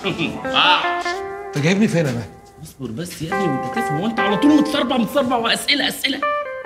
اه انت جايبني فين انا اصبر بس يا ابني وانت تفهم وانت على طول متسربع متسربع واسئله اسئله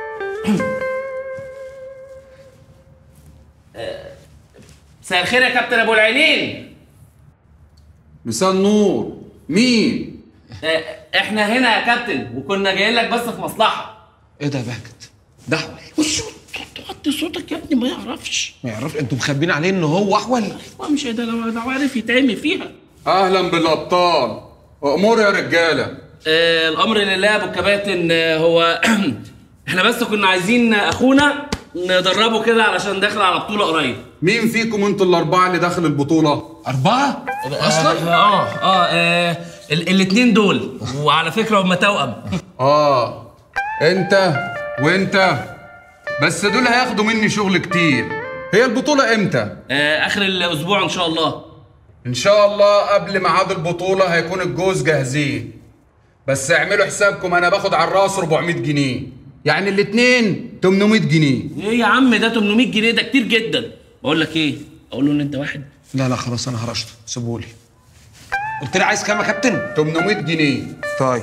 آه، مساء الخير يا كابتن ابو العينين مساء النور مين آه، احنا هنا يا كابتن وكنا جايين لك بس في مصلحه ايه ده يا بهجت دعوه وش توطي صوتك يا ابني ما يعرفش ما يعرف انتوا مخبين عليه ان هو احول هو مش ده لو لو عارف يتعمي فيها اهلا بالابطال امور يا رجاله آه الامر لله يا ابو الكباتن آه هو احنا بس كنا عايزين اخونا ندربه كده علشان داخل على بطوله قريب مين فيكم انتوا الاربعه اللي داخل البطوله اربعه اصلا اه اه, آه ال- الاتنين دول وعلى فكره هم توأم اه انت وانت بس دول هياخدوا مني شغل كتير هي البطوله امتى آه اخر الاسبوع ان شاء الله ان شاء الله قبل ميعاد البطوله هيكون الجوز جاهزين بس اعملوا حسابكم انا باخد على الراس 400 جنيه يعني الاتنين 800 جنيه ايه يا عم ده 800 جنيه ده كتير جدا بقول لك ايه اقول له ان انت واحد لا لا خلاص انا هرشته سيبهولي قلت لي عايز كام يا كابتن 800 جنيه طيب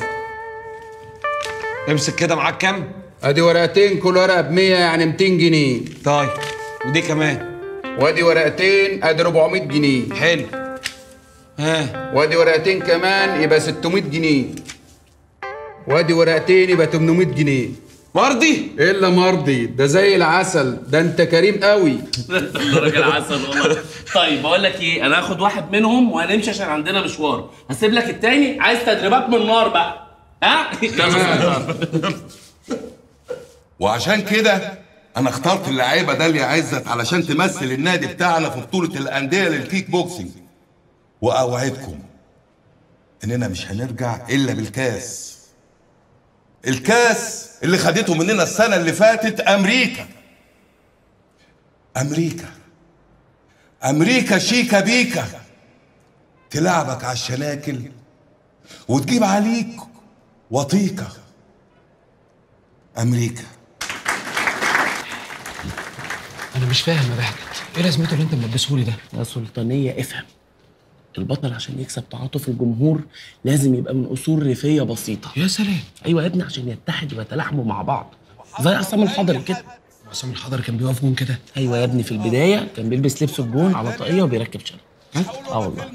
امسك كده معاك كام ادي ورقتين كل ورقه ب 100 يعني 200 جنيه طيب ودي كمان وادي ورقتين ادي 400 جنيه حلو ها وادي ورقتين كمان يبقى 600 جنيه وادي ورقتين يبقى 800 جنيه مرضي الا مرضي ده زي العسل ده انت كريم قوي ده راجل عسل والله طيب بقول لك ايه انا هاخد واحد منهم وهنمشي عشان عندنا مشوار هسيب لك التاني عايز تدريبات من نار بقى ها وعشان كده انا اخترت اللعيبه داليا عزت علشان تمثل النادي بتاعنا في بطوله الانديه للكيك بوكسنج واوعدكم اننا مش هنرجع الا بالكاس الكاس اللي خدته مننا السنه اللي فاتت امريكا امريكا امريكا شيكا بيكا تلعبك على الشناكل وتجيب عليك وطيكه امريكا انا مش فاهم يا بهجت ايه لازمته اللي انت ملبسهولي ده يا سلطانية افهم البطل عشان يكسب تعاطف الجمهور لازم يبقى من اصول ريفيه بسيطه يا سلام ايوه يا ابني عشان يتحدوا ويتلاحموا مع بعض زي عصام الحضري كده عصام الحضري كان بيقف جون كده ايوه يا ابني في البدايه كان بيلبس لبس الجون على طاقيه وبيركب شنب اه والله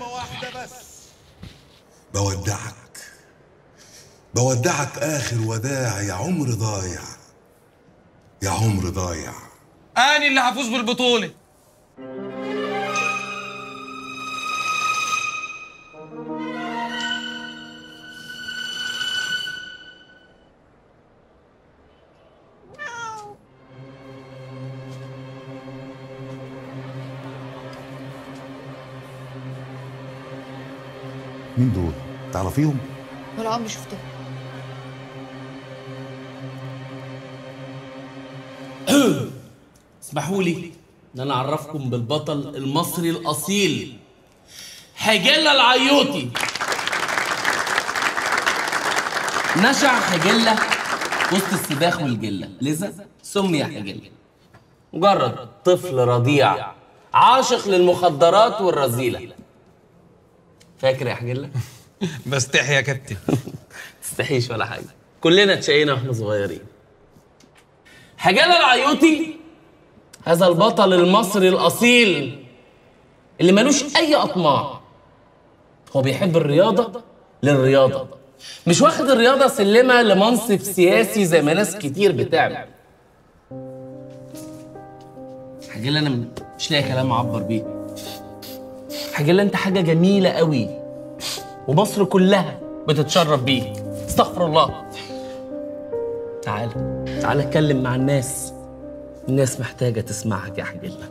بودعك بودعك اخر وداع يا عمر ضايع يا عمر ضايع انا اللي هفوز بالبطوله مين دول تعرفيهم ولا عمري شفتهم اسمحوا لي ان انا اعرفكم بالبطل المصري الاصيل حجله العيوطي نشع حجله وسط السباخ والجله لذا سمي حجله مجرد طفل رضيع عاشق للمخدرات والرذيله فاكر يا حجله بستحي يا كابتن تستحيش ولا حاجه كلنا اتشقينا واحنا صغيرين حجاله العيوطي هذا البطل المصري الاصيل اللي ملوش اي اطماع هو بيحب الرياضه للرياضه مش واخد الرياضه سلمه لمنصب سياسي زي ما ناس كتير بتعمل حاجه انا مش لاقي كلام اعبر بيه حاجه انت حاجه جميله قوي ومصر كلها بتتشرف بيك استغفر الله تعال تعال اتكلم مع الناس الناس محتاجة تسمعك يا حجلة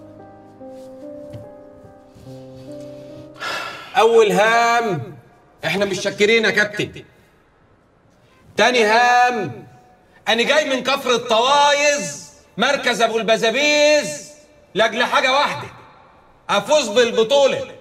اول هام احنا مش شاكرين يا كابتن تاني هام انا جاي من كفر الطوايز مركز ابو البزابيز لاجل حاجه واحده افوز بالبطوله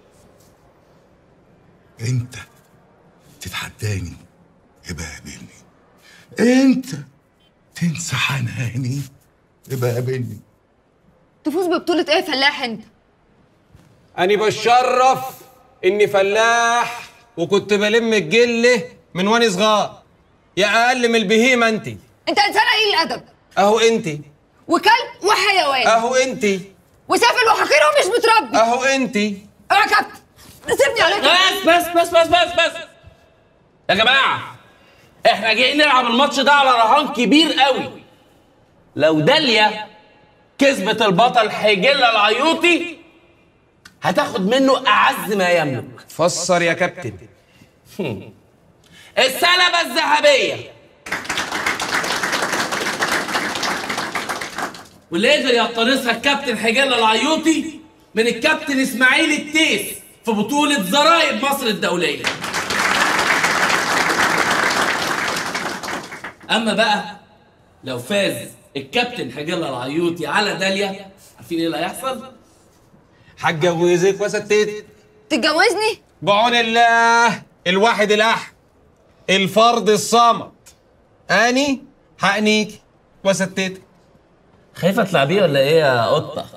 انت تتحداني يبقى قابلني انت تنسى حناني يبقى قابلني تفوز ببطولة ايه يا فلاح انت؟ انا بشرف اني فلاح وكنت بلم الجله من وانا صغار يا اقل من البهيمه انت انت انسان قليل الادب اهو انت وكلب وحيوان اهو انت وسافل وحقير ومش متربي اهو انت اوعى يا كابتن سيبني عليك بس بس بس بس بس بس يا جماعه احنا جايين نلعب الماتش ده على رهان كبير قوي لو داليا كسبت البطل حيجيلا العيوطي هتاخد منه اعز ما يملك فسر يا كابتن السلبة الذهبية واللي قدر يقتنصها الكابتن حجالة العيوطي من الكابتن اسماعيل التيس في بطولة زرايب مصر الدولية أما بقى لو فاز الكابتن حجالة العيوطي على داليا عارفين ايه اللي هيحصل؟ هتجوزك وستتك تتجوزني بعون الله الواحد الاحد الفرد الصمد اني هأنيك وستتك خايفة تلعبيه ولا ايه يا قطة؟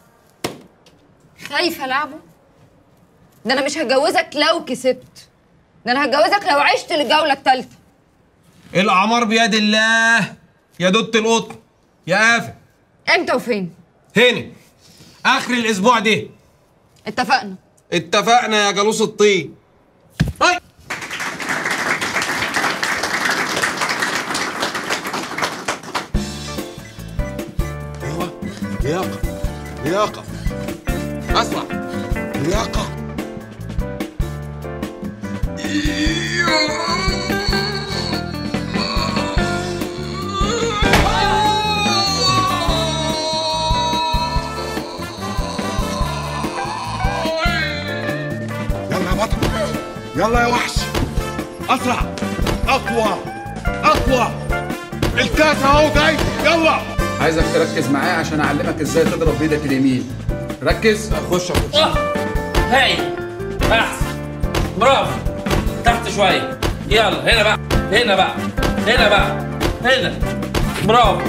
خايفه العبه ده انا مش هتجوزك لو كسبت ده انا هتجوزك لو عشت للجوله الثالثه الاعمار بيد الله يا دوت القطن يا قافل امتى وفين هنا اخر الاسبوع ده اتفقنا اتفقنا يا جالوس الطين هاي ايوه لياقه لياقه اسرع لياقه يلا يا بطل يلا يا وحش اسرع اقوى اقوى الكاس اهو جاي يلا عايزك تركز معايا عشان اعلمك ازاي تضرب بايدك اليمين ركز خش يا خش اه هاي احسن برافو تحت شويه يلا هنا بقى هنا بقى هنا بقى هنا برافو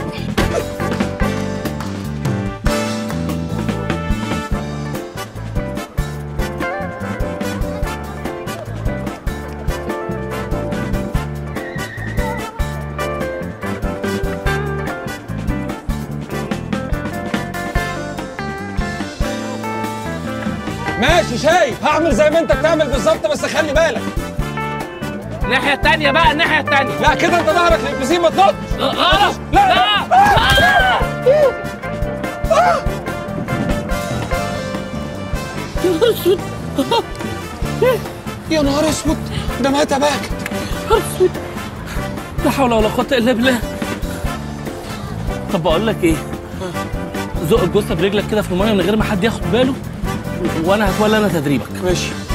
ماشي شايف هعمل زي ما انت بتعمل بالظبط بس خلي بالك الناحيه الثانيه بقى الناحيه الثانيه لا كده انت ظهرك للبسين ما تنطش غلط لا لا يا نهار اسود ده مات باك لا حول ولا قوه الا بالله طب بقول لك ايه زق الجثه برجلك كده في الميه من غير ما حد ياخد باله وانا هتولى انا تدريبك ماشي